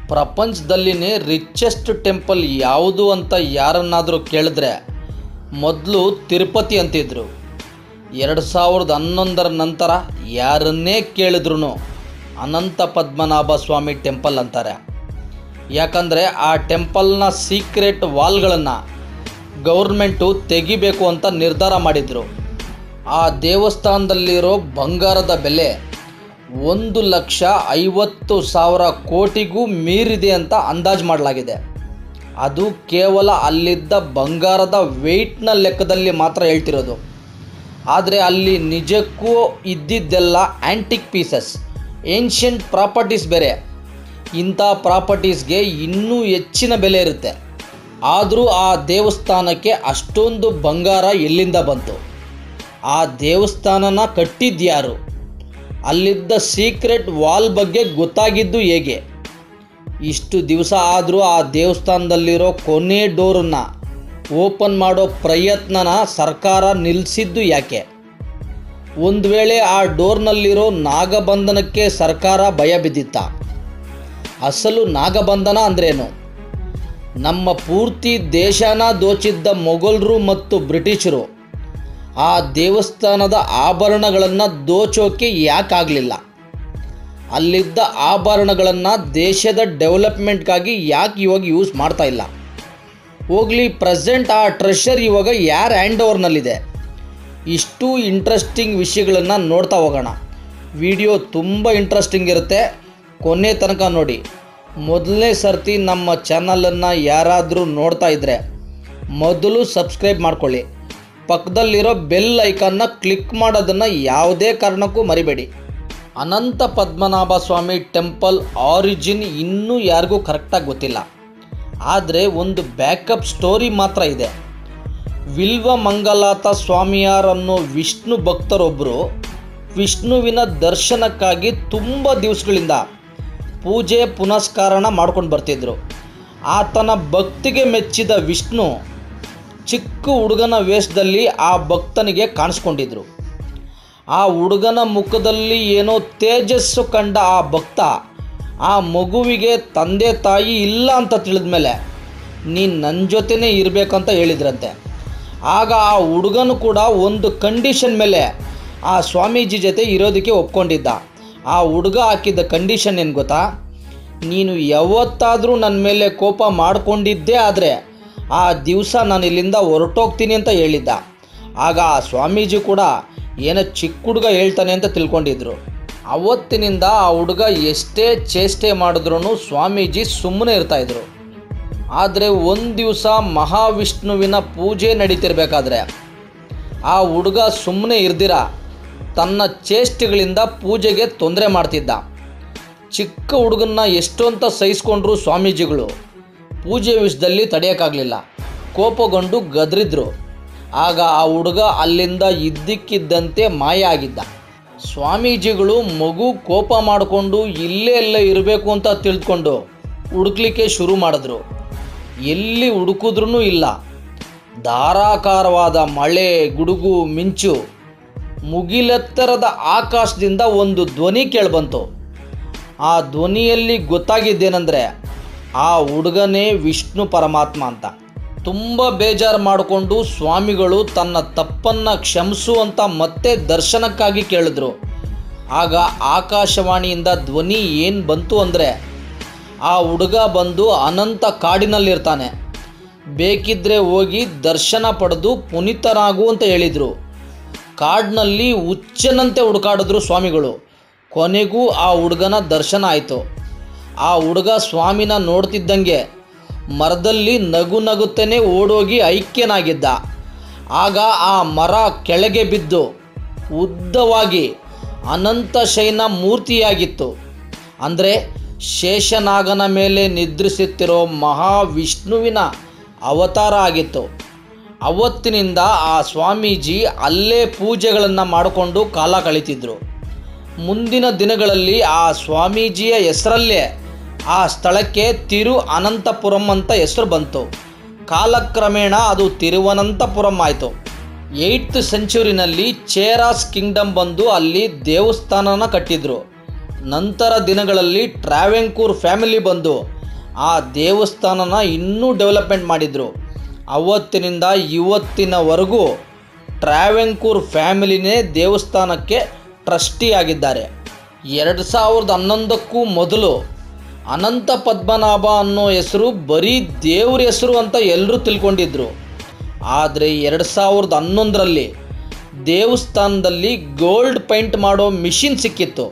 ಪ್ರಪಂಚದಲ್ಲಿನೇ richest temple ಯಾವುದು ಅಂತ ಯಾರನ್ನಾದರೂ ಕೇಳಿದ್ರೆ ಮೊದಲು ತಿರುಪತಿ ಅಂತಿದ್ರು ಎರಡು ಸಾವಿರದ ಹನ್ನೊಂದರ ನಂತರ ಯಾರನ್ನೇ ಕೇಳಿದ್ರು ಅನಂತ ಪದ್ಮನಾಭ ಸ್ವಾಮಿ ಟೆಂಪಲ್ ಅಂತಾರೆ ಯಾಕಂದರೆ ಆ ಟೆಂಪಲ್ನ ಸೀಕ್ರೆಟ್ ವಾಲ್ಗಳನ್ನು ಗೌರ್ಮೆಂಟು ತೆಗಿಬೇಕು ಅಂತ ನಿರ್ಧಾರ ಮಾಡಿದರು ಆ ದೇವಸ್ಥಾನದಲ್ಲಿರೋ ಬಂಗಾರದ ಬೆಲೆ ಒಂದು ಲಕ್ಷ ಐವತ್ತು ಸಾವಿರ ಕೋಟಿಗೂ ಮೀರಿದೆ ಅಂತ ಅಂದಾಜು ಮಾಡಲಾಗಿದೆ ಅದು ಕೇವಲ ಅಲ್ಲಿದ್ದ ಬಂಗಾರದ ವೆಯ್ಟ್ನ ಲೆಕ್ಕದಲ್ಲಿ ಮಾತ್ರ ಹೇಳ್ತಿರೋದು ಆದರೆ ಅಲ್ಲಿ ನಿಜಕ್ಕೂ ಇದ್ದಿದ್ದೆಲ್ಲ ಆ್ಯಂಟಿಕ್ ಪೀಸಸ್ ಏನ್ಷಿಯಂಟ್ ಪ್ರಾಪರ್ಟೀಸ್ ಬೇರೆ ಇಂಥ ಪ್ರಾಪರ್ಟೀಸ್ಗೆ ಇನ್ನೂ ಹೆಚ್ಚಿನ ಬೆಲೆ ಇರುತ್ತೆ ಆದರೂ ಆ ದೇವಸ್ಥಾನಕ್ಕೆ ಅಷ್ಟೊಂದು ಬಂಗಾರ ಎಲ್ಲಿಂದ ಬಂತು ಆ ದೇವಸ್ಥಾನನ ಕಟ್ಟಿದ್ಯಾರು ಅಲ್ಲಿದ್ದ ಸೀಕ್ರೆಟ್ ವಾಲ್ ಬಗ್ಗೆ ಗೊತ್ತಾಗಿದ್ದು ಹೇಗೆ ಇಷ್ಟು ದಿವಸ ಆದರೂ ಆ ದೇವಸ್ಥಾನದಲ್ಲಿರೋ ಕೊನೆ ಡೋರನ್ನು ಓಪನ್ ಮಾಡೋ ಪ್ರಯತ್ನನ ಸರ್ಕಾರ ನಿಲ್ಲಿಸಿದ್ದು ಯಾಕೆ ಒಂದು ವೇಳೆ ಆ ಡೋರ್ನಲ್ಲಿರೋ ನಾಗಬಂಧನಕ್ಕೆ ಸರ್ಕಾರ ಭಯ ಬಿದ್ದಿತ್ತ ಅಸಲು ನಾಗಬಂಧನ ಅಂದ್ರೇನು ನಮ್ಮ ಪೂರ್ತಿ ದೇಶನ ದೋಚಿದ್ದ ಮೊಘಲರು ಮತ್ತು ಬ್ರಿಟಿಷರು ಆ ದೇವಸ್ಥಾನದ ಆಭರಣಗಳನ್ನು ದೋಚೋಕೆ ಯಾಕಾಗಲಿಲ್ಲ ಅಲ್ಲಿದ್ದ ಆಭರಣಗಳನ್ನು ದೇಶದ ಡೆವಲಪ್ಮೆಂಟ್ಗಾಗಿ ಯಾಕೆ ಇವಾಗ ಯೂಸ್ ಮಾಡ್ತಾ ಇಲ್ಲ ಹೋಗ್ಲಿ ಪ್ರೆಸೆಂಟ್ ಆ ಟ್ರೆಷರ್ ಇವಾಗ ಯಾರ ಹ್ಯಾಂಡ್ ಓವರ್ನಲ್ಲಿದೆ ಇಷ್ಟು ಇಂಟ್ರೆಸ್ಟಿಂಗ್ ವಿಷಯಗಳನ್ನು ನೋಡ್ತಾ ಹೋಗೋಣ ವಿಡಿಯೋ ತುಂಬ ಇಂಟ್ರೆಸ್ಟಿಂಗ್ ಇರುತ್ತೆ ಕೊನೆ ತನಕ ನೋಡಿ ಮೊದಲನೇ ಸರ್ತಿ ನಮ್ಮ ಚಾನಲನ್ನು ಯಾರಾದರೂ ನೋಡ್ತಾ ಇದ್ದರೆ ಮೊದಲು ಸಬ್ಸ್ಕ್ರೈಬ್ ಮಾಡ್ಕೊಳ್ಳಿ ಪಕ್ಕದಲ್ಲಿರೋ ಬೆಲ್ ಐಕಾನ್ನ ಕ್ಲಿಕ್ ಮಾಡೋದನ್ನು ಯಾವುದೇ ಕಾರಣಕ್ಕೂ ಮರಿಬೇಡಿ ಅನಂತ ಪದ್ಮನಾಭ ಸ್ವಾಮಿ ಟೆಂಪಲ್ ಆರಿಜಿನ್ ಇನ್ನೂ ಯಾರಿಗೂ ಕರೆಕ್ಟಾಗಿ ಗೊತ್ತಿಲ್ಲ ಆದರೆ ಒಂದು ಬ್ಯಾಕಪ್ ಸ್ಟೋರಿ ಮಾತ್ರ ಇದೆ ವಿಲ್ವ ಮಂಗಲಾತ ಸ್ವಾಮಿಯಾರ್ ಅನ್ನೋ ವಿಷ್ಣು ಭಕ್ತರೊಬ್ಬರು ವಿಷ್ಣುವಿನ ದರ್ಶನಕ್ಕಾಗಿ ತುಂಬ ದಿವಸಗಳಿಂದ ಪೂಜೆ ಪುನಸ್ಕಾರನ ಮಾಡ್ಕೊಂಡು ಬರ್ತಿದ್ರು ಆತನ ಭಕ್ತಿಗೆ ಮೆಚ್ಚಿದ ವಿಷ್ಣು ಚಿಕ್ಕ ಹುಡುಗನ ವೇಷದಲ್ಲಿ ಆ ಭಕ್ತನಿಗೆ ಕಾಣಿಸ್ಕೊಂಡಿದ್ರು ಆ ಹುಡುಗನ ಮುಖದಲ್ಲಿ ಏನೋ ತೇಜಸ್ಸು ಕಂಡ ಆ ಭಕ್ತ ಆ ಮಗುವಿಗೆ ತಂದೆ ತಾಯಿ ಇಲ್ಲ ಅಂತ ತಿಳಿದ್ಮೇಲೆ ನೀನು ನನ್ನ ಜೊತೆನೇ ಇರಬೇಕಂತ ಹೇಳಿದ್ರಂತೆ ಆಗ ಆ ಹುಡುಗನು ಕೂಡ ಒಂದು ಕಂಡೀಷನ್ ಮೇಲೆ ಆ ಸ್ವಾಮೀಜಿ ಜೊತೆ ಇರೋದಕ್ಕೆ ಒಪ್ಕೊಂಡಿದ್ದ ಆ ಹುಡುಗ ಹಾಕಿದ್ದ ಕಂಡೀಷನ್ ಏನು ಗೊತ್ತಾ ನೀನು ಯಾವತ್ತಾದರೂ ನನ್ನ ಮೇಲೆ ಕೋಪ ಮಾಡಿಕೊಂಡಿದ್ದೇ ಆದರೆ ಆ ದಿವಸ ನಾನು ಇಲ್ಲಿಂದ ಹೊರಟೋಗ್ತೀನಿ ಅಂತ ಹೇಳಿದ್ದ ಆಗ ಆ ಸ್ವಾಮೀಜಿ ಕೂಡ ಏನೋ ಚಿಕ್ಕ ಹುಡುಗ ಹೇಳ್ತಾನೆ ಅಂತ ತಿಳ್ಕೊಂಡಿದ್ರು ಅವತ್ತಿನಿಂದ ಆ ಹುಡುಗ ಎಷ್ಟೇ ಚೇಷ್ಟೆ ಮಾಡಿದ್ರೂ ಸ್ವಾಮೀಜಿ ಸುಮ್ಮನೆ ಇರ್ತಾಯಿದ್ರು ಆದರೆ ಒಂದು ದಿವಸ ಮಹಾವಿಷ್ಣುವಿನ ಪೂಜೆ ನಡೀತಿರ್ಬೇಕಾದ್ರೆ ಆ ಹುಡುಗ ಸುಮ್ಮನೆ ಇರ್ದಿರ ತನ್ನ ಚೇಷ್ಟೆಗಳಿಂದ ಪೂಜೆಗೆ ತೊಂದರೆ ಮಾಡ್ತಿದ್ದ ಚಿಕ್ಕ ಹುಡುಗನ್ನ ಎಷ್ಟು ಅಂತ ಸಹಿಸ್ಕೊಂಡ್ರು ಸ್ವಾಮೀಜಿಗಳು ಪೂಜೆ ವಿಷಯದಲ್ಲಿ ತಡೆಯೋಕ್ಕಾಗಲಿಲ್ಲ ಕೋಪಗೊಂಡು ಗದರಿದ್ರು ಆಗ ಆ ಹುಡುಗ ಅಲ್ಲಿಂದ ಇದ್ದಕ್ಕಿದ್ದಂತೆ ಮಾಯ ಆಗಿದ್ದ ಸ್ವಾಮೀಜಿಗಳು ಮಗು ಕೋಪ ಮಾಡಿಕೊಂಡು ಇಲ್ಲೇ ಎಲ್ಲ ಇರಬೇಕು ಅಂತ ತಿಳ್ಕೊಂಡು ಹುಡುಕ್ಲಿಕ್ಕೆ ಶುರು ಮಾಡಿದ್ರು ಎಲ್ಲಿ ಹುಡುಕಿದ್ರೂ ಇಲ್ಲ ಧಾರಾಕಾರವಾದ ಮಳೆ ಗುಡುಗು ಮಿಂಚು ಮುಗಿಲೆತ್ತರದ ಆಕಾಶದಿಂದ ಒಂದು ಧ್ವನಿ ಕೇಳಿಬಂತು ಆ ಧ್ವನಿಯಲ್ಲಿ ಗೊತ್ತಾಗಿದ್ದೇನೆಂದರೆ ಆ ಹುಡುಗನೇ ವಿಷ್ಣು ಪರಮಾತ್ಮ ಅಂತ ತುಂಬ ಬೇಜಾರು ಮಾಡಿಕೊಂಡು ಸ್ವಾಮಿಗಳು ತನ್ನ ತಪ್ಪನ್ನು ಕ್ಷಮಿಸು ಅಂತ ಮತ್ತೆ ದರ್ಶನಕ್ಕಾಗಿ ಕೇಳಿದ್ರು ಆಗ ಆಕಾಶವಾಣಿಯಿಂದ ಧ್ವನಿ ಏನು ಬಂತು ಅಂದರೆ ಆ ಹುಡುಗ ಬಂದು ಅನಂತ ಕಾಡಿನಲ್ಲಿರ್ತಾನೆ ಬೇಕಿದ್ದರೆ ಹೋಗಿ ದರ್ಶನ ಪಡೆದು ಪುನೀತನಾಗು ಅಂತ ಹೇಳಿದರು ಕಾಡಿನಲ್ಲಿ ಹುಚ್ಚನಂತೆ ಹುಡುಕಾಡಿದ್ರು ಸ್ವಾಮಿಗಳು ಕೊನೆಗೂ ಆ ಹುಡುಗನ ದರ್ಶನ ಆಯಿತು ಆ ಹುಡುಗ ಸ್ವಾಮಿನ ನೋಡ್ತಿದ್ದಂಗೆ ಮರದಲ್ಲಿ ನಗು ನಗುತ್ತನೇ ಓಡೋಗಿ ಐಕ್ಯನಾಗಿದ್ದ ಆಗ ಆ ಮರ ಕೆಳಗೆ ಬಿದ್ದು ಉದ್ದವಾಗಿ ಅನಂತ ಶೈನ ಮೂರ್ತಿಯಾಗಿತ್ತು ಅಂದರೆ ಶೇಷನಾಗನ ಮೇಲೆ ನಿದ್ರಿಸುತ್ತಿರೋ ಮಹಾವಿಷ್ಣುವಿನ ಅವತಾರ ಆಗಿತ್ತು ಅವತ್ತಿನಿಂದ ಆ ಸ್ವಾಮೀಜಿ ಅಲ್ಲೇ ಪೂಜೆಗಳನ್ನು ಮಾಡಿಕೊಂಡು ಕಾಲ ಕಳೀತಿದ್ರು ಮುಂದಿನ ದಿನಗಳಲ್ಲಿ ಆ ಸ್ವಾಮೀಜಿಯ ಹೆಸರಲ್ಲೇ ಆ ಸ್ಥಳಕ್ಕೆ ತಿರು ಅನಂತಪುರಂ ಅಂತ ಹೆಸರು ಬಂತು ಕಾಲಕ್ರಮೇಣ ಅದು ತಿರುವನಂತಪುರಂ ಆಯಿತು ಏಯ್ತ್ ಸೆಂಚುರಿನಲ್ಲಿ ಚೇರಾಸ್ ಕಿಂಗ್ಡಮ್ ಬಂದು ಅಲ್ಲಿ ದೇವಸ್ಥಾನನ ಕಟ್ಟಿದ್ರು ನಂತರ ದಿನಗಳಲ್ಲಿ ಟ್ರಾವೆಂಕೂರ್ ಫ್ಯಾಮಿಲಿ ಬಂದು ಆ ದೇವಸ್ಥಾನನ ಇನ್ನೂ ಡೆವಲಪ್ಮೆಂಟ್ ಮಾಡಿದರು ಅವತ್ತಿನಿಂದ ಇವತ್ತಿನವರೆಗೂ ಟ್ರಾವೆಂಕೂರ್ ಫ್ಯಾಮಿಲಿನೇ ದೇವಸ್ಥಾನಕ್ಕೆ ಟ್ರಸ್ಟಿ ಆಗಿದ್ದಾರೆ ಎರಡು ಸಾವಿರದ ಹನ್ನೊಂದಕ್ಕೂ ಮೊದಲು ಅನಂತ ಪದ್ಮನಾಭ ಅನ್ನೋ ಹೆಸರು ಬರೀ ದೇವ್ರ ಹೆಸರು ಅಂತ ಎಲ್ಲರೂ ತಿಳ್ಕೊಂಡಿದ್ರು ಆದರೆ ಎರಡು ಸಾವಿರದ ಹನ್ನೊಂದರಲ್ಲಿ ದೇವಸ್ಥಾನದಲ್ಲಿ ಗೋಲ್ಡ್ ಪೈಂಟ್ ಮಾಡೋ ಮಿಷಿನ್ ಸಿಕ್ಕಿತ್ತು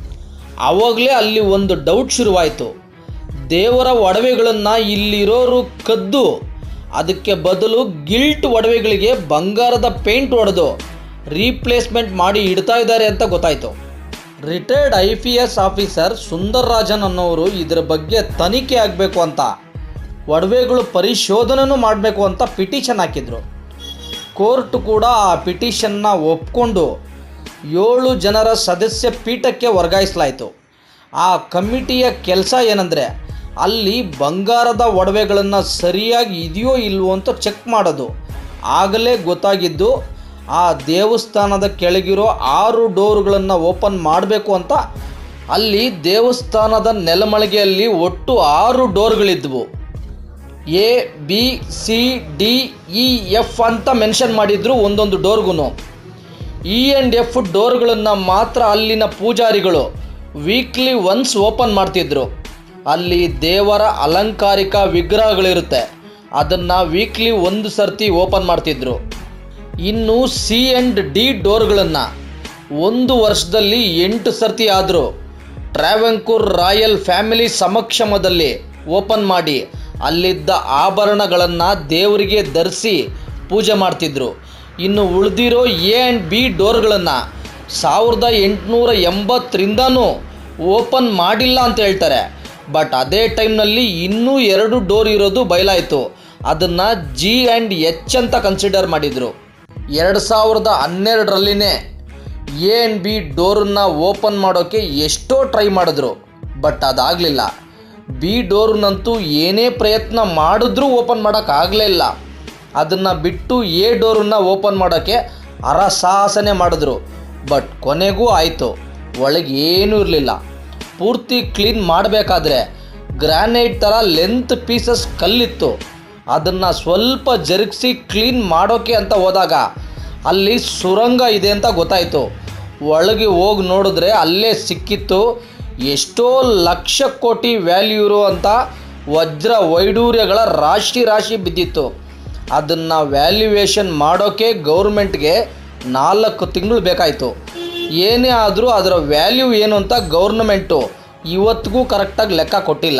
ಆವಾಗಲೇ ಅಲ್ಲಿ ಒಂದು ಡೌಟ್ ಶುರುವಾಯಿತು ದೇವರ ಒಡವೆಗಳನ್ನು ಇಲ್ಲಿರೋರು ಕದ್ದು ಅದಕ್ಕೆ ಬದಲು ಗಿಲ್ಟ್ ಒಡವೆಗಳಿಗೆ ಬಂಗಾರದ ಪೇಂಟ್ ಹೊಡೆದು ರೀಪ್ಲೇಸ್ಮೆಂಟ್ ಮಾಡಿ ಇಡ್ತಾ ಇದ್ದಾರೆ ಅಂತ ಗೊತ್ತಾಯಿತು retired I P S officer Sundar Rajan ಅನ್ನೋರು ಇದರ ಬಗ್ಗೆ ತನಿಖೆ ಆಗಬೇಕು ಅಂತ ಒಡವೆಗಳು ಪರಿಶೋಧನೆನೂ ಮಾಡಬೇಕು ಅಂತ ಪಿಟಿಷನ್ ಹಾಕಿದರು ಕೋರ್ಟ್ ಕೂಡ ಆ ಪಿಟಿಷನ್ನ ಒಪ್ಕೊಂಡು ಏಳು ಜನರ ಸದಸ್ಯ ಪೀಠಕ್ಕೆ ವರ್ಗಾಯಿಸಲಾಯಿತು ಆ ಕಮಿಟಿಯ ಕೆಲಸ ಏನಂದರೆ ಅಲ್ಲಿ ಬಂಗಾರದ ಒಡವೆಗಳನ್ನು ಸರಿಯಾಗಿ ಇದೆಯೋ ಇಲ್ವೋ ಅಂತ ಚೆಕ್ ಮಾಡೋದು ಆಗಲೇ ಗೊತ್ತಾಗಿದ್ದು ಆ ದೇವಸ್ಥಾನದ ಕೆಳಗಿರೋ ಆರು ಡೋರ್ಗಳನ್ನು ಓಪನ್ ಮಾಡಬೇಕು ಅಂತ ಅಲ್ಲಿ ದೇವಸ್ಥಾನದ ನೆಲಮಳಿಗೆಯಲ್ಲಿ ಒಟ್ಟು ಆರು ಡೋರ್ಗಳಿದ್ವು A B C D E F ಅಂತ ಮೆನ್ಷನ್ ಮಾಡಿದ್ರು ಒಂದೊಂದು ಡೋರ್ಗೂ ಇ ಆ್ಯಂಡ್ ಎಫ್ ಡೋರ್ಗಳನ್ನು ಮಾತ್ರ ಅಲ್ಲಿನ ಪೂಜಾರಿಗಳು ವೀಕ್ಲಿ ಒನ್ಸ್ ಓಪನ್ ಮಾಡ್ತಿದ್ರು ಅಲ್ಲಿ ದೇವರ ಅಲಂಕಾರಿಕ ವಿಗ್ರಹಗಳಿರುತ್ತೆ ಅದನ್ನು ವೀಕ್ಲಿ ಒಂದು ಸರ್ತಿ ಓಪನ್ ಮಾಡ್ತಿದ್ರು ಇನ್ನು ಸಿ ಆ್ಯಂಡ್ ಡಿ ಡೋರ್ಗಳನ್ನು ಒಂದು ವರ್ಷದಲ್ಲಿ ಎಂಟು ಸರ್ತಿ ಆದರೂ ಟ್ರಾವೆಂಕೂರ್ ರಾಯಲ್ ಫ್ಯಾಮಿಲಿ ಸಮಕ್ಷಮದಲ್ಲಿ ಓಪನ್ ಮಾಡಿ ಅಲ್ಲಿದ್ದ ಆಭರಣಗಳನ್ನು ದೇವರಿಗೆ ಧರಿಸಿ ಪೂಜೆ ಮಾಡ್ತಿದ್ರು ಇನ್ನು ಉಳಿದಿರೋ ಎ ಆ್ಯಂಡ್ ಬಿ ಡೋರ್ಗಳನ್ನು ಸಾವಿರದ ಎಂಟುನೂರ ಎಂಬತ್ತರಿಂದನೂ ಓಪನ್ ಮಾಡಿಲ್ಲ ಅಂತ ಹೇಳ್ತಾರೆ ಬಟ್ ಅದೇ ಟೈಮ್ನಲ್ಲಿ ಇನ್ನೂ ಎರಡು ಡೋರ್ ಇರೋದು ಬಯಲಾಯಿತು ಅದನ್ನು ಜಿ ಆ್ಯಂಡ್ ಎಚ್ ಅಂತ ಕನ್ಸಿಡರ್ ಮಾಡಿದರು ಎರಡು ಸಾವಿರದ ಹನ್ನೆರಡರಲ್ಲಿನೇ ಎ ಆ್ಯಂಡ್ ಬಿ ಡೋರನ್ನ ಓಪನ್ ಮಾಡೋಕ್ಕೆ ಎಷ್ಟೋ ಟ್ರೈ ಮಾಡಿದ್ರು ಬಟ್ ಅದಾಗಲಿಲ್ಲ ಬಿ ಡೋರ್ನಂತೂ ಏನೇ ಪ್ರಯತ್ನ ಮಾಡಿದ್ರೂ ಓಪನ್ ಮಾಡೋಕ್ಕಾಗಲೇ ಇಲ್ಲ ಅದನ್ನು ಬಿಟ್ಟು ಎ ಡೋರನ್ನ ಓಪನ್ ಮಾಡೋಕ್ಕೆ ಹರಸಾಹಸನೆ ಮಾಡಿದ್ರು ಬಟ್ ಕೊನೆಗೂ ಆಯಿತು ಒಳಗೆ ಏನೂ ಇರಲಿಲ್ಲ ಪೂರ್ತಿ ಕ್ಲೀನ್ ಮಾಡಬೇಕಾದ್ರೆ ಗ್ರಾನೈಟ್ ಥರ ಲೆಂತ್ ಪೀಸಸ್ ಕಲ್ಲಿತ್ತು ಅದನ್ನು ಸ್ವಲ್ಪ ಜರುಗಿಸಿ ಕ್ಲೀನ್ ಮಾಡೋಕ್ಕೆ ಅಂತ ಹೋದಾಗ ಅಲ್ಲಿ ಸುರಂಗ ಇದೆ ಅಂತ ಗೊತ್ತಾಯಿತು ಒಳಗೆ ಹೋಗಿ ನೋಡಿದ್ರೆ ಅಲ್ಲೇ ಸಿಕ್ಕಿತ್ತು ಎಷ್ಟೋ ಲಕ್ಷ ಕೋಟಿ ವ್ಯಾಲ್ಯೂ ಇರುವಂಥ ವಜ್ರ ವೈಡೂರ್ಯಗಳ ರಾಶಿ ರಾಶಿ ಬಿದ್ದಿತ್ತು ಅದನ್ನು ವ್ಯಾಲ್ಯೂಯೇಷನ್ ಮಾಡೋಕ್ಕೆ ಗೌರ್ಮೆಂಟ್ಗೆ ನಾಲ್ಕು ತಿಂಗಳು ಬೇಕಾಯಿತು ಏನೇ ಆದರೂ ಅದರ ವ್ಯಾಲ್ಯೂ ಏನು ಅಂತ ಗೌರ್ನಮೆಂಟು ಇವತ್ತಿಗೂ ಕರೆಕ್ಟಾಗಿ ಲೆಕ್ಕ ಕೊಟ್ಟಿಲ್ಲ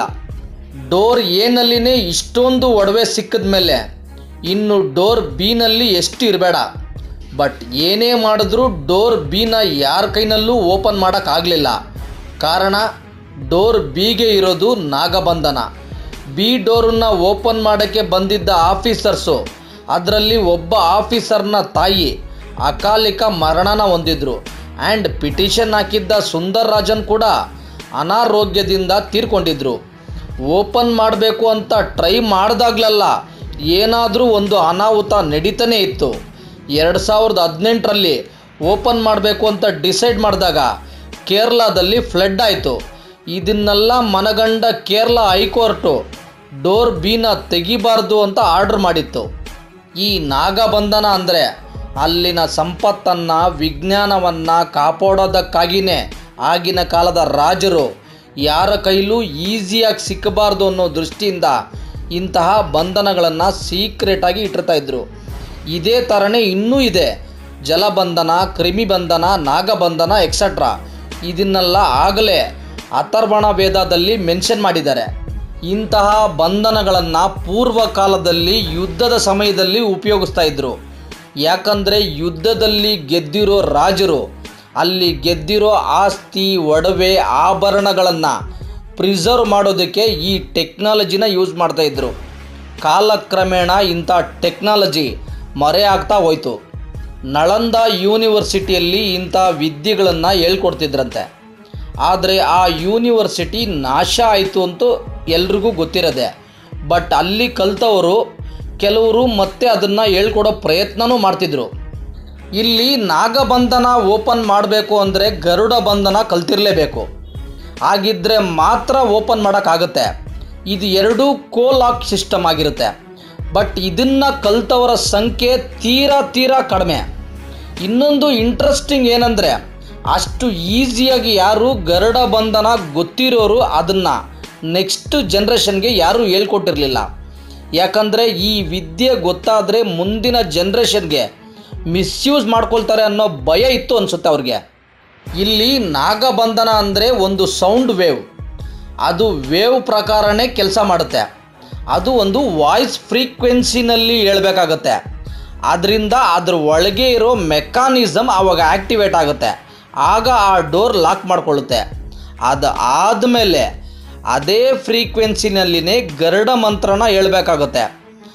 ಡೋರ್ ಎನಲ್ಲಿನೇ ಇಷ್ಟೊಂದು ಒಡವೆ ಸಿಕ್ಕಿದ ಮೇಲೆ ಇನ್ನು ಡೋರ್ ಬಿನಲ್ಲಿ ಎಷ್ಟು ಇರಬೇಡ ಬಟ್ ಏನೇ ಮಾಡಿದ್ರೂ ಡೋರ್ ಬಿನ ಯಾರ ಕೈನಲ್ಲೂ ಓಪನ್ ಮಾಡೋಕ್ಕಾಗಲಿಲ್ಲ ಕಾರಣ ಡೋರ್ ಬಿಗೆ ಇರೋದು ನಾಗಬಂಧನ ಬಿ ಡೋರನ್ನ ಓಪನ್ ಮಾಡೋಕ್ಕೆ ಬಂದಿದ್ದ ಆಫೀಸರ್ಸು ಅದರಲ್ಲಿ ಒಬ್ಬ ಆಫೀಸರ್ನ ತಾಯಿ ಅಕಾಲಿಕ ಮರಣನ ಹೊಂದಿದ್ರು ಆ್ಯಂಡ್ ಪಿಟಿಷನ್ ಹಾಕಿದ್ದ ಸುಂದರ್ ರಾಜನ್ ಕೂಡ ಅನಾರೋಗ್ಯದಿಂದ ತೀರ್ಕೊಂಡಿದ್ರು ಓಪನ್ ಮಾಡಬೇಕು ಅಂತ ಟ್ರೈ ಮಾಡಿದಾಗಲೆಲ್ಲ ಏನಾದರೂ ಒಂದು ಅನಾಹುತ ನಡೀತಾನೇ ಇತ್ತು ಎರಡು ಸಾವಿರದ ಹದಿನೆಂಟರಲ್ಲಿ ಓಪನ್ ಮಾಡಬೇಕು ಅಂತ ಡಿಸೈಡ್ ಮಾಡಿದಾಗ ಕೇರಳದಲ್ಲಿ ಫ್ಲಡ್ ಆಯಿತು ಇದನ್ನೆಲ್ಲ ಮನಗಂಡ ಕೇರಳ ಹೈಕೋರ್ಟು ಡೋರ್ ಬಿನ ತೆಗಿಬಾರ್ದು ಅಂತ ಆರ್ಡರ್ ಮಾಡಿತ್ತು ಈ ನಾಗಬಂಧನ ಅಂದರೆ ಅಲ್ಲಿನ ಸಂಪತ್ತನ್ನು ವಿಜ್ಞಾನವನ್ನು ಕಾಪಾಡೋದಕ್ಕಾಗಿಯೇ ಆಗಿನ ಕಾಲದ ರಾಜರು ಯಾರ ಕೈಲೂ ಈಸಿಯಾಗಿ ಸಿಕ್ಕಬಾರ್ದು ಅನ್ನೋ ದೃಷ್ಟಿಯಿಂದ ಇಂತಹ ಬಂಧನಗಳನ್ನು ಸೀಕ್ರೆಟಾಗಿ ಇಟ್ಟಿರ್ತಾ ಇದ್ರು ಇದೇ ಥರನೇ ಇನ್ನೂ ಇದೆ ಜಲಬಂಧನ ಕ್ರಿಮಿಬಂಧನ ನಾಗಬಂಧನ ಎಕ್ಸೆಟ್ರಾ ಇದನ್ನೆಲ್ಲ ಆಗಲೇ ಅಥರ್ವಣ ವೇದದಲ್ಲಿ ಮೆನ್ಷನ್ ಮಾಡಿದ್ದಾರೆ ಇಂತಹ ಬಂಧನಗಳನ್ನು ಪೂರ್ವ ಕಾಲದಲ್ಲಿ ಯುದ್ಧದ ಸಮಯದಲ್ಲಿ ಉಪಯೋಗಿಸ್ತಾ ಇದ್ರು ಯಾಕಂದರೆ ಯುದ್ಧದಲ್ಲಿ ಗೆದ್ದಿರೋ ರಾಜರು ಅಲ್ಲಿ ಗೆದ್ದಿರೋ ಆಸ್ತಿ ಒಡವೆ ಆಭರಣಗಳನ್ನು ಪ್ರಿಸರ್ವ್ ಮಾಡೋದಕ್ಕೆ ಈ ಟೆಕ್ನಾಲಜಿನ ಯೂಸ್ ಮಾಡ್ತಾ ಇದ್ರು ಕಾಲಕ್ರಮೇಣ ಇಂಥ ಟೆಕ್ನಾಲಜಿ ಮರೆಯಾಗ್ತಾ ಹೋಯಿತು ನಳಂದ ಯೂನಿವರ್ಸಿಟಿಯಲ್ಲಿ ಇಂಥ ವಿದ್ಯೆಗಳನ್ನು ಹೇಳ್ಕೊಡ್ತಿದ್ರಂತೆ ಆದರೆ ಆ ಯೂನಿವರ್ಸಿಟಿ ನಾಶ ಆಯಿತು ಅಂತೂ ಎಲ್ರಿಗೂ ಗೊತ್ತಿರೋದೆ ಬಟ್ ಅಲ್ಲಿ ಕಲ್ತವರು ಕೆಲವರು ಮತ್ತೆ ಅದನ್ನು ಹೇಳ್ಕೊಡೋ ಪ್ರಯತ್ನನೂ ಮಾಡ್ತಿದ್ರು ಇಲ್ಲಿ ನಾಗಬಂಧನ ಓಪನ್ ಮಾಡಬೇಕು ಅಂದರೆ ಗರುಡ ಬಂಧನ ಕಲ್ತಿರಲೇಬೇಕು ಹಾಗಿದ್ದರೆ ಮಾತ್ರ ಓಪನ್ ಮಾಡೋಕ್ಕಾಗುತ್ತೆ ಇದು ಎರಡೂ ಕೋಲಾಕ್ ಸಿಸ್ಟಮ್ ಆಗಿರುತ್ತೆ ಬಟ್ ಇದನ್ನು ಕಲ್ತವರ ಸಂಖ್ಯೆ ತೀರಾ ತೀರಾ ಕಡಿಮೆ ಇನ್ನೊಂದು ಇಂಟ್ರೆಸ್ಟಿಂಗ್ ಏನಂದರೆ ಅಷ್ಟು ಈಸಿಯಾಗಿ ಯಾರು ಗರುಡ ಬಂಧನ ಗೊತ್ತಿರೋರು ಅದನ್ನು ನೆಕ್ಸ್ಟ್ ಜನ್ರೇಷನ್ಗೆ ಯಾರೂ ಹೇಳ್ಕೊಟ್ಟಿರಲಿಲ್ಲ ಯಾಕಂದರೆ ಈ ವಿದ್ಯೆ ಗೊತ್ತಾದರೆ ಮುಂದಿನ ಜನ್ರೇಷನ್ಗೆ ಮಿಸ್ಯೂಸ್ ಮಾಡ್ಕೊಳ್ತಾರೆ ಅನ್ನೋ ಭಯ ಇತ್ತು ಅನಿಸುತ್ತೆ ಅವ್ರಿಗೆ ಇಲ್ಲಿ ನಾಗಬಂಧನ ಅಂದರೆ ಒಂದು ಸೌಂಡ್ ವೇವ್ ಅದು ವೇವ್ ಪ್ರಕಾರನೇ ಕೆಲಸ ಮಾಡುತ್ತೆ ಅದು ಒಂದು ವಾಯ್ಸ್ ಫ್ರೀಕ್ವೆನ್ಸಿನಲ್ಲಿ ಹೇಳ್ಬೇಕಾಗತ್ತೆ ಅದರಿಂದ ಅದ್ರ ಒಳಗೆ ಇರೋ ಮೆಕ್ಯಾನಿಸಮ್ ಆವಾಗ ಆ್ಯಕ್ಟಿವೇಟ್ ಆಗುತ್ತೆ ಆಗ ಆ ಡೋರ್ ಲಾಕ್ ಮಾಡ್ಕೊಳ್ಳುತ್ತೆ ಅದು ಆದಮೇಲೆ ಅದೇ ಫ್ರೀಕ್ವೆನ್ಸಿನಲ್ಲಿನೇ ಗರುಡ ಮಂತ್ರನ ಹೇಳ್ಬೇಕಾಗುತ್ತೆ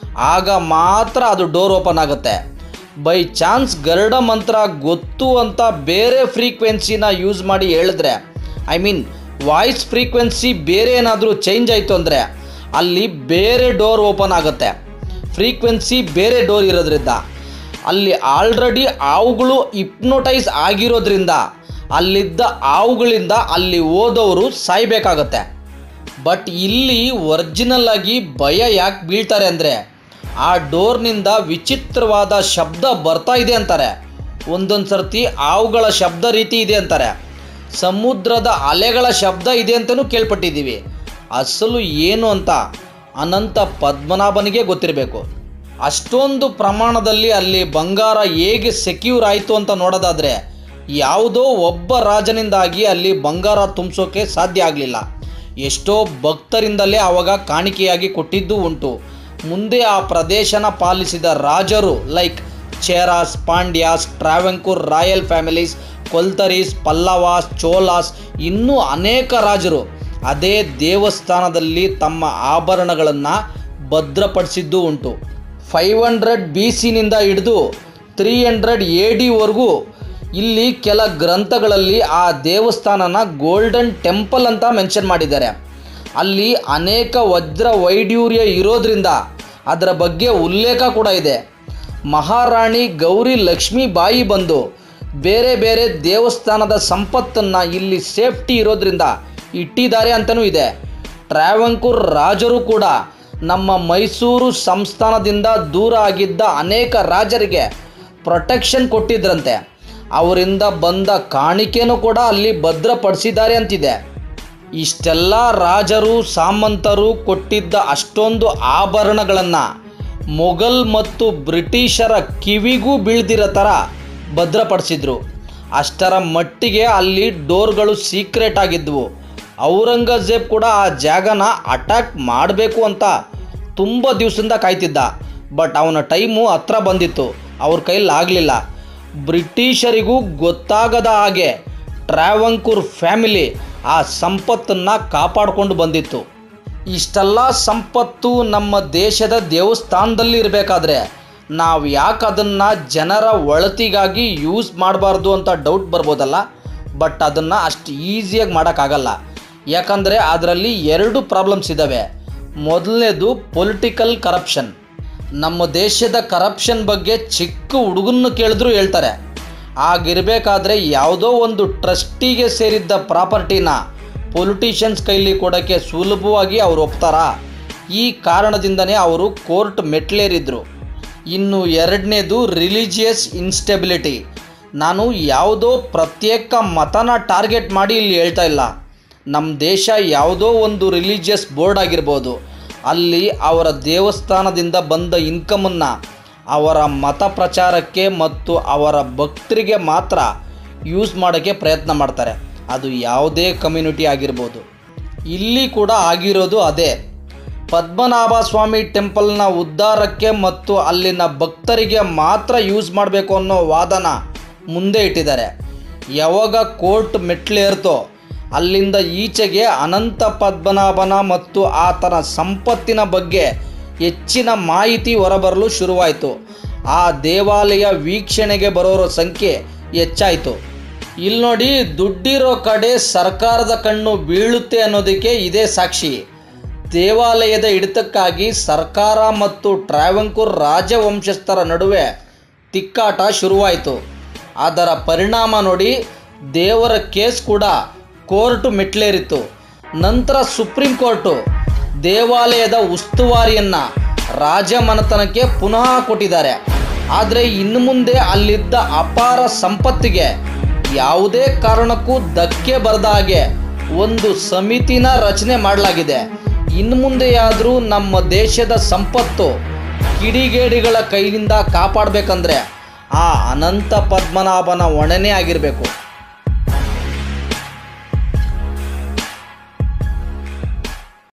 ಆಗ ಮಾತ್ರ ಅದು ಡೋರ್ ಓಪನ್ ಆಗುತ್ತೆ ಬೈ ಚಾನ್ಸ್ ಗರುಡ ಮಂತ್ರ ಗೊತ್ತು ಅಂತ ಬೇರೆ ಫ್ರೀಕ್ವೆನ್ಸಿನ ಯೂಸ್ ಮಾಡಿ ಹೇಳಿದ್ರೆ ಐ ಮೀನ್ ವಾಯ್ಸ್ ಫ್ರೀಕ್ವೆನ್ಸಿ ಬೇರೆ ಏನಾದರೂ ಚೇಂಜ್ ಆಯಿತು ಅಂದರೆ ಅಲ್ಲಿ ಬೇರೆ ಡೋರ್ ಓಪನ್ ಆಗುತ್ತೆ ಫ್ರೀಕ್ವೆನ್ಸಿ ಬೇರೆ ಡೋರ್ ಇರೋದ್ರಿಂದ ಅಲ್ಲಿ ಆಲ್ರೆಡಿ ಹಾವುಗಳು ಇಪ್ನೋಟೈಸ್ ಆಗಿರೋದ್ರಿಂದ ಅಲ್ಲಿದ್ದ ಹಾವುಗಳಿಂದ ಅಲ್ಲಿ ಓದೋರು ಸಾಯ್ಬೇಕಾಗತ್ತೆ ಬಟ್ ಇಲ್ಲಿ ಒರಿಜಿನಲ್ ಆಗಿ ಭಯ ಯಾಕೆ ಬೀಳ್ತಾರೆ ಅಂದರೆ ಆ ಡೋರ್ನಿಂದ ವಿಚಿತ್ರವಾದ ಶಬ್ದ ಬರ್ತಾ ಇದೆ ಅಂತಾರೆ ಒಂದೊಂದು ಸರ್ತಿ ಹಾವುಗಳ ಶಬ್ದ ರೀತಿ ಇದೆ ಅಂತಾರೆ ಸಮುದ್ರದ ಅಲೆಗಳ ಶಬ್ದ ಇದೆ ಅಂತಲೂ ಕೇಳ್ಪಟ್ಟಿದ್ದೀವಿ ಅಸಲು ಏನು ಅಂತ ಅನಂತ ಪದ್ಮನಾಭನಿಗೆ ಗೊತ್ತಿರಬೇಕು ಅಷ್ಟೊಂದು ಪ್ರಮಾಣದಲ್ಲಿ ಅಲ್ಲಿ ಬಂಗಾರ ಹೇಗೆ ಸೆಕ್ಯೂರ್ ಆಯಿತು ಅಂತ ನೋಡೋದಾದರೆ ಯಾವುದೋ ಒಬ್ಬ ರಾಜನಿಂದಾಗಿ ಅಲ್ಲಿ ಬಂಗಾರ ತುಂಬಿಸೋಕೆ ಸಾಧ್ಯ ಆಗಲಿಲ್ಲ ಎಷ್ಟೋ ಭಕ್ತರಿಂದಲೇ ಆವಾಗ ಕಾಣಿಕೆಯಾಗಿ ಕೊಟ್ಟಿದ್ದು ಉಂಟು ಮುಂದೆ ಆ ಪ್ರದೇಶನ ಪಾಲಿಸಿದ ರಾಜರು like Cheras Pandyas Travancore royal families Kolathiris Pallavas Cholas ಇನ್ನೂ ಅನೇಕ ರಾಜರು ಅದೇ ದೇವಸ್ಥಾನದಲ್ಲಿ ತಮ್ಮ ಆಭರಣಗಳನ್ನು ಭದ್ರಪಡಿಸಿದ್ದು ಉಂಟು ಫೈವ್ ಹಂಡ್ರೆಡ್ ಬಿ ಸಿನಿಂದ ಹಿಡಿದು ತ್ರೀ ಹಂಡ್ರೆಡ್ ಎ ಡಿವರೆಗೂ ಇಲ್ಲಿ ಕೆಲ ಗ್ರಂಥಗಳಲ್ಲಿ ಆ ದೇವಸ್ಥಾನನ ಗೋಲ್ಡನ್ ಟೆಂಪಲ್ ಅಂತ ಮೆನ್ಷನ್ ಮಾಡಿದ್ದಾರೆ ಅಲ್ಲಿ ಅನೇಕ ವಜ್ರ ವೈಡ್ಯೂರ್ಯ ಇರೋದ್ರಿಂದ ಅದರ ಬಗ್ಗೆ ಉಲ್ಲೇಖ ಕೂಡ ಇದೆ ಮಹಾರಾಣಿ ಗೌರಿ ಲಕ್ಷ್ಮೀ ಬಾಯಿ ಬಂದು ಬೇರೆ ಬೇರೆ ದೇವಸ್ಥಾನದ ಸಂಪತ್ತನ್ನು ಇಲ್ಲಿ ಸೇಫ್ಟಿ ಇರೋದ್ರಿಂದ ಇಟ್ಟಿದ್ದಾರೆ ಅಂತಲೂ ಇದೆ ಟ್ರಾವಂಕೂರ್ ರಾಜರು ಕೂಡ ನಮ್ಮ ಮೈಸೂರು ಸಂಸ್ಥಾನದಿಂದ ದೂರ ಆಗಿದ್ದ ಅನೇಕ ರಾಜರಿಗೆ ಪ್ರೊಟೆಕ್ಷನ್ ಕೊಟ್ಟಿದ್ರಂತೆ ಅವರಿಂದ ಬಂದ ಕಾಣಿಕೆನೂ ಕೂಡ ಅಲ್ಲಿ ಭದ್ರಪಡಿಸಿದ್ದಾರೆ ಅಂತಿದೆ ಇಷ್ಟೆಲ್ಲ ರಾಜರು ಸಾಮಂತರು ಕೊಟ್ಟಿದ್ದ ಅಷ್ಟೊಂದು ಆಭರಣಗಳನ್ನು ಮೊಘಲ್ ಮತ್ತು ಬ್ರಿಟಿಷರ ಕಿವಿಗೂ ಬೀಳ್ದಿರೋ ಥರ ಭದ್ರಪಡಿಸಿದ್ರು ಅಷ್ಟರ ಮಟ್ಟಿಗೆ ಅಲ್ಲಿ ಡೋರ್ಗಳು ಸೀಕ್ರೆಟ್ ಆಗಿದ್ವು ಔರಂಗಜೇಬ್ ಕೂಡ ಆ ಜಾಗನ ಅಟ್ಯಾಕ್ ಮಾಡಬೇಕು ಅಂತ ತುಂಬ ದಿವಸದಿಂದ ಕಾಯ್ತಿದ್ದ ಬಟ್ ಅವನ ಟೈಮು ಹತ್ರ ಬಂದಿತ್ತು ಅವ್ರ ಕೈಲಿ ಆಗಲಿಲ್ಲ ಬ್ರಿಟಿಷರಿಗೂ ಗೊತ್ತಾಗದ ಹಾಗೆ ಟ್ರಾವಂಕೂರ್ ಫ್ಯಾಮಿಲಿ ಆ ಸಂಪತ್ತನ್ನು ಕಾಪಾಡಿಕೊಂಡು ಬಂದಿತ್ತು ಇಷ್ಟೆಲ್ಲ ಸಂಪತ್ತು ನಮ್ಮ ದೇಶದ ದೇವಸ್ಥಾನದಲ್ಲಿ ಇರಬೇಕಾದ್ರೆ ನಾವು ಯಾಕೆ ಅದನ್ನು ಜನರ ಒಳತಿಗಾಗಿ ಯೂಸ್ ಮಾಡಬಾರ್ದು ಅಂತ ಡೌಟ್ ಬರ್ಬೋದಲ್ಲ ಬಟ್ ಅದನ್ನು ಅಷ್ಟು ಈಸಿಯಾಗಿ ಮಾಡೋಕ್ಕಾಗಲ್ಲ ಯಾಕಂದರೆ ಅದರಲ್ಲಿ ಎರಡು ಪ್ರಾಬ್ಲಮ್ಸ್ ಇದ್ದಾವೆ ಮೊದಲನೇದು ಪೊಲಿಟಿಕಲ್ ಕರಪ್ಷನ್ ನಮ್ಮ ದೇಶದ ಕರಪ್ಷನ್ ಬಗ್ಗೆ ಚಿಕ್ಕ ಹುಡುಗನ್ನು ಕೇಳಿದ್ರು ಹೇಳ್ತಾರೆ ಆಗಿರಬೇಕಾದ್ರೆ ಯಾವುದೋ ಒಂದು ಟ್ರಸ್ಟಿಗೆ ಸೇರಿದ್ದ ಪ್ರಾಪರ್ಟಿನ ಪೊಲಿಟಿಷಿಯನ್ಸ್ ಕೈಲಿ ಕೊಡೋಕ್ಕೆ ಸುಲಭವಾಗಿ ಅವ್ರು ಒಪ್ತಾರಾ ಈ ಕಾರಣದಿಂದನೇ ಅವರು ಕೋರ್ಟ್ ಮೆಟ್ಲೇರಿದ್ರು ಇನ್ನು ಎರಡನೇದು ರಿಲಿಜಿಯಸ್ ಇನ್ಸ್ಟೆಬಿಲಿಟಿ ನಾನು ಯಾವುದೋ ಪ್ರತ್ಯೇಕ ಮತನ ಟಾರ್ಗೆಟ್ ಮಾಡಿ ಇಲ್ಲಿ ಹೇಳ್ತಾ ಇಲ್ಲ ನಮ್ಮ ದೇಶ ಯಾವುದೋ ಒಂದು ರಿಲಿಜಿಯಸ್ ಬೋರ್ಡ್ ಆಗಿರ್ಬೋದು ಅಲ್ಲಿ ಅವರ ದೇವಸ್ಥಾನದಿಂದ ಬಂದ ಇನ್ಕಮನ್ನು ಅವರ ಮತ ಪ್ರಚಾರಕ್ಕೆ ಮತ್ತು ಅವರ ಭಕ್ತರಿಗೆ ಮಾತ್ರ ಯೂಸ್ ಮಾಡೋಕ್ಕೆ ಪ್ರಯತ್ನ ಮಾಡ್ತಾರೆ ಅದು ಯಾವುದೇ ಕಮ್ಯುನಿಟಿ ಆಗಿರ್ಬೋದು ಇಲ್ಲಿ ಕೂಡ ಆಗಿರೋದು ಅದೇ ಪದ್ಮನಾಭ ಸ್ವಾಮಿ ಟೆಂಪಲ್ನ ಉದ್ಧಾರಕ್ಕೆ ಮತ್ತು ಅಲ್ಲಿನ ಭಕ್ತರಿಗೆ ಮಾತ್ರ ಯೂಸ್ ಮಾಡಬೇಕು ಅನ್ನೋ ವಾದನ ಮುಂದೆ ಇಟ್ಟಿದ್ದಾರೆ ಯಾವಾಗ ಕೋರ್ಟ್ ಮೆಟ್ಲೇರ್ತೋ ಅಲ್ಲಿಂದ ಈಚೆಗೆ ಅನಂತ ಪದ್ಮನಾಭನ ಮತ್ತು ಆತನ ಸಂಪತ್ತಿನ ಬಗ್ಗೆ ಹೆಚ್ಚಿನ ಮಾಹಿತಿ ಹೊರಬರಲು ಶುರುವಾಯಿತು ಆ ದೇವಾಲಯ ವೀಕ್ಷಣೆಗೆ ಬರೋರ ಸಂಖ್ಯೆ ಹೆಚ್ಚಾಯಿತು ಇಲ್ಲಿ ನೋಡಿ ದುಡ್ಡಿರೋ ಕಡೆ ಸರ್ಕಾರದ ಕಣ್ಣು ಬೀಳುತ್ತೆ ಅನ್ನೋದಕ್ಕೆ ಇದೇ ಸಾಕ್ಷಿ ದೇವಾಲಯದ ಹಿಡಿತಕ್ಕಾಗಿ ಸರ್ಕಾರ ಮತ್ತು ಟ್ರಾವಂಕೂರ್ ರಾಜವಂಶಸ್ಥರ ನಡುವೆ ತಿಕ್ಕಾಟ ಶುರುವಾಯಿತು ಅದರ ಪರಿಣಾಮ ನೋಡಿ ದೇವರ ಕೇಸ್ ಕೂಡ ಕೋರ್ಟು ಮೆಟ್ಲೇರಿತ್ತು ನಂತರ ಸುಪ್ರೀಂ ಕೋರ್ಟು ದೇವಾಲಯದ ಉಸ್ತುವಾರಿಯನ್ನು ರಾಜಮನೆತನಕ್ಕೆ ಪುನಃ ಕೊಟ್ಟಿದ್ದಾರೆ ಆದರೆ ಇನ್ನು ಮುಂದೆ ಅಲ್ಲಿದ್ದ ಅಪಾರ ಸಂಪತ್ತಿಗೆ ಯಾವುದೇ ಕಾರಣಕ್ಕೂ ಧಕ್ಕೆ ಬರದ ಹಾಗೆ ಒಂದು ಸಮಿತಿನ ರಚನೆ ಮಾಡಲಾಗಿದೆ ಇನ್ನು ಮುಂದೆಯಾದರೂ ನಮ್ಮ ದೇಶದ ಸಂಪತ್ತು ಕಿಡಿಗೇಡಿಗಳ ಕೈಯಿಂದ ಕಾಪಾಡಬೇಕಂದ್ರೆ ಆ ಅನಂತ ಪದ್ಮನಾಭನ ಹೊಣೆನೇ ಆಗಿರಬೇಕು